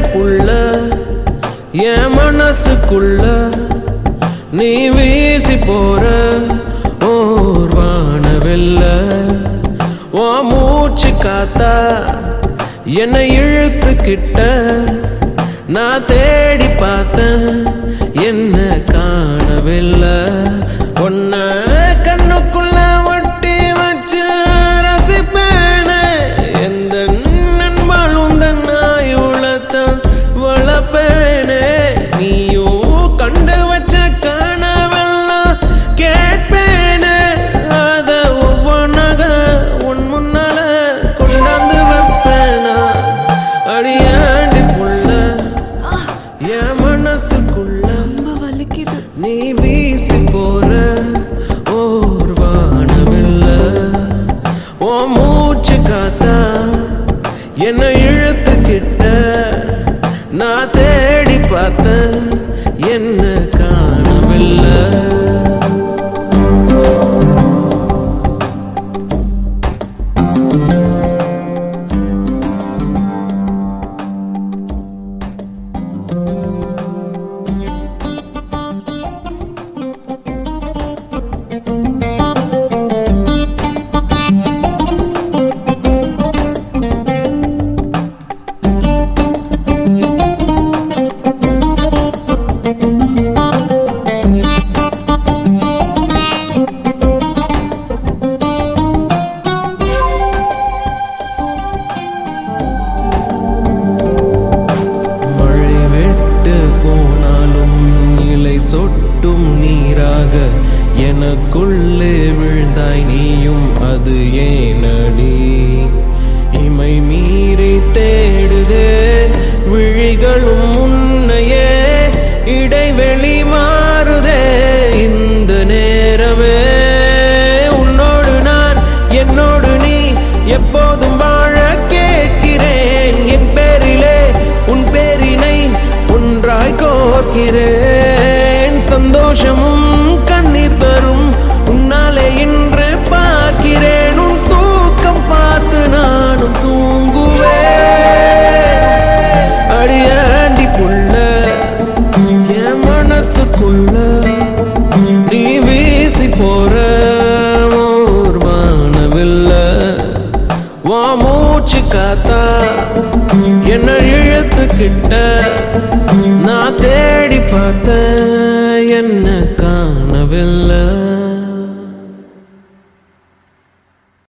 புள்ள என் மனசுக்குள்ள நீ வீசி போற ஓர் வானவெல்ல ஓ மூச்சு காத்தா என்னை இழுத்துக்கிட்ட நான் தேடி பார்த்தேன் என்ன காணவில்லை ஒன்ன கண்ணுக்குள்ள வட்டி வச்சு ரசிப்பேனே எந்த நண்பாலும் தன் நாயுளத்தான் வளர்ப்பேனே நீயும் கண்டு வச்ச கனவெல்லாம் கேட்பேனே அத ஒவ்வொன்னாக உன் முன்னால கொண்டாந்து வைப்பேனா அடியாண்டி புள்ள என் மனசுக்குள்ள ரொம்ப வலிக்குது நீ வீசி போற ஓர் வானவில்ல ஓ மூச்சு காத்தா என்னை இழுத்துக்கிட்ட நான் தேடி பார்த்தேன் என்ன காணவில்லை மழை விட்டு போனாலும் இலை சொட்டும் நீராக எனக்குள்ளே விழுந்தாய் நீயும் அது ஏனடி இமை மீறி தேடுதே விழிகளும் உன்னையே இடைவெளி மாறுதே இந்த நேரமே உன்னோடு நான் என்னோடு நீ எப்போதும் வாழ கேட்கிறேன் என் பேரிலே உன் பேரினை ஒன்றாய் கோர்க்கிறேன் சந்தோஷமும் கண்ணீர் தரும் உன்னாலே இன்று பார்க்கிறேன் உன் தூக்கம் பார்த்து நானும் தூங்குவேன் அடியாண்டி புள்ள என் மனசுக்குள்ள நீ வீசி போற ஓர் வானவில்ல வா மூச்சு காத்தா என்ன இழுத்துக்கிட்ட நான் தேடி பார்த்தேன் என்ன காணவில்லை